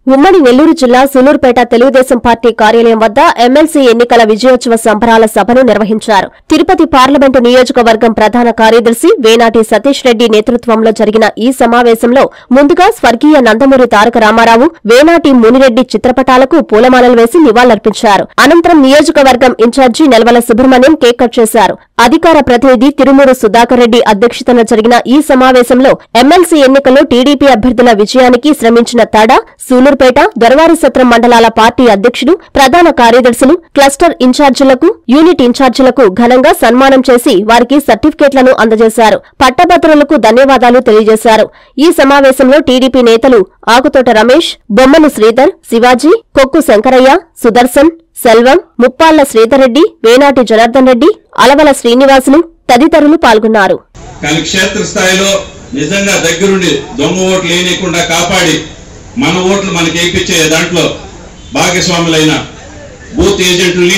ఉమ్మడి నెల్లూరు జిల్లా సూలూరుపేట తెలుగుదేశం పార్టీ కార్యాలయం వద్ద ఎమ్మెల్సీ ఎన్నికల విజయోత్సవ సంబరాల సభను నిర్వహించారు తిరుపతి పార్లమెంటు నియోజకవర్గం ప్రధాన కార్యదర్శి వేనాటి సతీష్ రెడ్డి నేతృత్వంలో జరిగిన ఈ సమావేశంలో ముందుగా స్వర్గీయ నందమూరి తారక రామారావు వేనాటి మునిరెడ్డి చిత్రపటాలకు పూలమాలలు వేసి నివాళులర్పించారు అనంతరం నియోజకవర్గం in charge Nelavala Subrahmanyam cake cut చేశారు అధికార ప్రతినిధి తిరుమూరు సుధాకర్ రెడ్డి అధ్యక్షతన జరిగిన ఈ సమావేశంలో ఎమ్మెల్సీ ఎన్నికల్లో టీడీపీ అభ్యర్థుల విజయానికి శ్రమించిన తడ సూలూరుపేట దొరవారి సత్రం మండలాల పార్టీ అధ్యక్షుడు ప్రధాన కార్యదర్శులు క్లస్టర్ ఇన్ఛార్జీలకు యూనిట్ ఇన్ఛార్జీలకు ఘనంగా సన్మానం చేసి వారికి సర్టిఫికేట్లను అందజేశారు పట్టభద్రులకు ధన్యవాదాలు తెలియజేశారు ఈ సమావేశంలో టీడీపీ నేతలు ఆకుతోట రమేష్ బొమ్మను శ్రీధర్ శివాజీ కొక్కు శంకరయ్య సుదర్శన్ సెల్వం ముప్పాళ్ల శ్రీధర్రెడ్డి వేనాటి జనార్దన్ రెడ్డి అలవల శ్రీనివాసులు తదితరులు పాల్గొన్నారు కానీ క్షేత్రస్థాయిలో నిజంగా దగ్గరుండి దొంగ ఓట్లు వేయనీయకుండా కాపాడి మన ఓట్లు మనకి వేయించే దాంట్లో భాగస్వాములైన బూత్ ఏజెంట్లని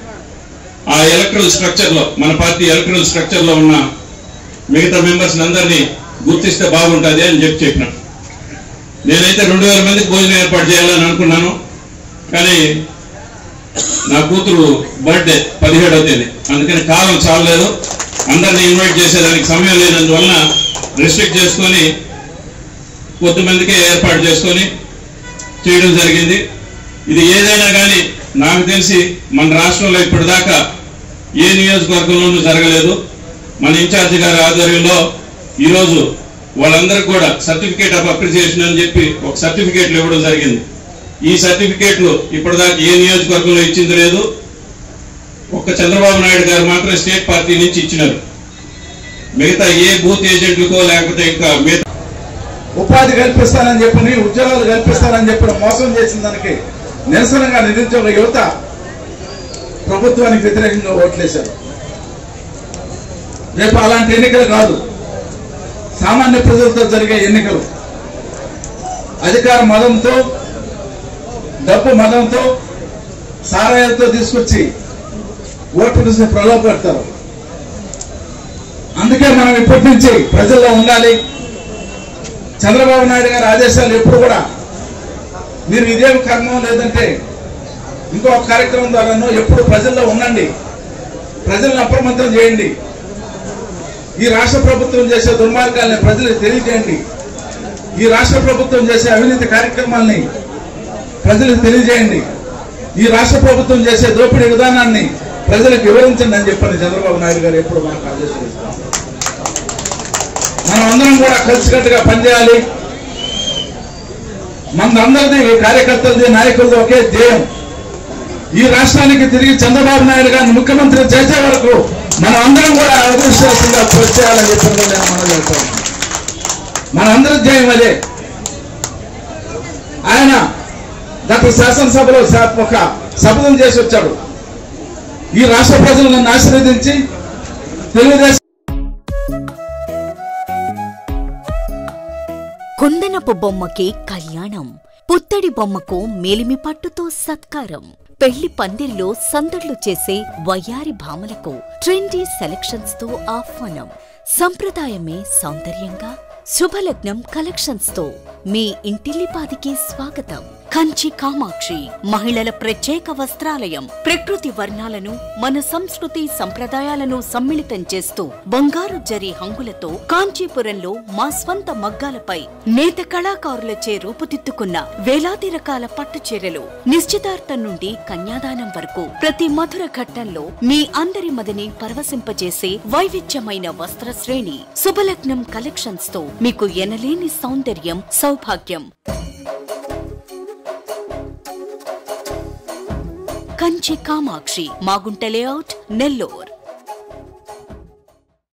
ఆ ఎలక్ట్రల్ స్ట్రక్చర్ లో మన పార్టీ ఎలక్ట్రల్ స్ట్రక్చర్ లో ఉన్న మిగతా మెంబర్స్ అందరినీ గుర్తిస్తే బాగుంటుంది అని చెప్పి చెప్పిన నేనైతే రెండు వేల మందికి భోజనం ఏర్పాటు చేయాలని అనుకున్నాను కానీ నా కూతురు బర్త్డే పదిహేడవ తేదీ అందుకని కాలం చాలలేదు అందరిని ఇన్వైట్ చేసేదానికి సమయం లేనందువలన రిస్ట్రిక్ట్ చేసుకొని కొద్దిమందికే ఏర్పాటు చేసుకొని చేయడం జరిగింది ఇది ఏదైనా కానీ నాకు తెలిసి మన రాష్ట్రంలో ఇప్పటిదాకా ఏ నియోజకవర్గంలోనూ జరగలేదు మన ఇన్ఛార్జి గారి ఆధ్వర్యంలో ఈరోజు వాళ్ళందరికీ కూడా సర్టిఫికేట్ ఆఫ్ అప్రిసియేషన్ అని చెప్పి ఒక సర్టిఫికేట్లు ఇవ్వడం జరిగింది ఈ సర్టిఫికేట్లు ఇప్పటిదాకా ఏ నియోజకవర్గంలో ఇచ్చింది లేదు ఒక్క చంద్రబాబు నాయుడు గారు మాత్రం స్టేట్ పార్టీ నుంచి ఇచ్చినారు మిగతా ఏ బూత్ ఏజెంట్లకో లేకపోతే ఇంకా మిగతా ఉపాధి కల్పిస్తానని చెప్పని ఉద్యోగాలు కల్పిస్తానని చెప్పిన మోసం చేసిన దానికి నిరసనగా నిరుద్యోగ యువత ప్రభుత్వానికి వ్యతిరేకంగా ఓట్లేశారు రేపు అలాంటి ఎన్నికలు కాదు సామాన్య ప్రజలతో జరిగే ఎన్నికలు అధికార మదంతో డబ్బు మదంతో సారాయాలతో తీసుకొచ్చి ఓటు ప్రలోభ పెడతారు అందుకే మనం ఇప్పటి నుంచి ప్రజల్లో ఉండాలి చంద్రబాబు నాయుడు గారి ఆదేశాలు ఎప్పుడు కూడా మీరు ఇదేం కర్మం లేదంటే ఇంకో కార్యక్రమం ద్వారానో ఎప్పుడు ప్రజల్లో ఉండండి ప్రజలను అప్రమత్తం చేయండి ఈ రాష్ట్ర ప్రభుత్వం చేసే దుర్మార్గాల్ని ప్రజలకు తెలియజేయండి ఈ రాష్ట్ర ప్రభుత్వం చేసే అవినీతి కార్యక్రమాల్ని ప్రజలకు తెలియజేయండి ఈ రాష్ట్ర ప్రభుత్వం చేసే దోపిడీ విధానాన్ని ప్రజలకు వివరించండి అని చెప్పని చంద్రబాబు నాయుడు గారు ఎప్పుడు మనకు ఆదేశాలు ఇస్తాం మనం అందరం కూడా కలిసికట్టుగా పనిచేయాలి మనందరిది ఈ కార్యకర్తలది నాయకులది ఒకే ధ్యేయం ఈ రాష్ట్రానికి తిరిగి చంద్రబాబు నాయుడు గారిని ముఖ్యమంత్రి చేసే వరకు మనం అందరం కూడా అదృష్టంగా చేయాలని చెప్పి కూడా నేను మనం చెప్తాను మన అందరి ధ్యేయం అదే ఆయన గత శాసనసభలో శా- ఒక శపథం చేసి వచ్చాడు ఈ రాష్ట్ర ప్రజలు నన్ను ఆశీర్వదించి తెలుగుదేశం కుందనపు బొమ్మకి కళ్యాణం పుత్తడి బొమ్మకు మేలిమి పట్టుతో సత్కారం పెళ్లి పందిరిలో సందడ్లు చేసే వయ్యారి భామలకు ట్రెండీ సెలక్షన్స్ తో ఆహ్వానం సంప్రదాయమే సౌందర్యంగా శుభలగ్నం కలెక్షన్స్ తో మీ ఇంటిల్లిపాదికి స్వాగతం కంచి కామాక్షి మహిళల ప్రత్యేక వస్త్రాలయం ప్రకృతి వర్ణాలను మన సంస్కృతి సంప్రదాయాలను సమ్మిళితం చేస్తూ బంగారు జరి హంగులతో కాంచీపురంలో మా స్వంత మగ్గాలపై నేత కళాకారులచే రూపుదిద్దుకున్న వేలాది రకాల పట్టు చీరలు నిశ్చితార్థం నుండి కన్యాదానం వరకు ప్రతి మధుర ఘట్టంలో మీ అందరి మదిని పరవశింపజేసే వైవిధ్యమైన వస్త్ర శ్రేణి శుభలగ్నం కలెక్షన్స్ తో మీకు ఎనలేని సౌందర్యం సౌభాగ్యం కంచి కామాక్షి మాగుంట లేఅవుట్ నెల్లూర్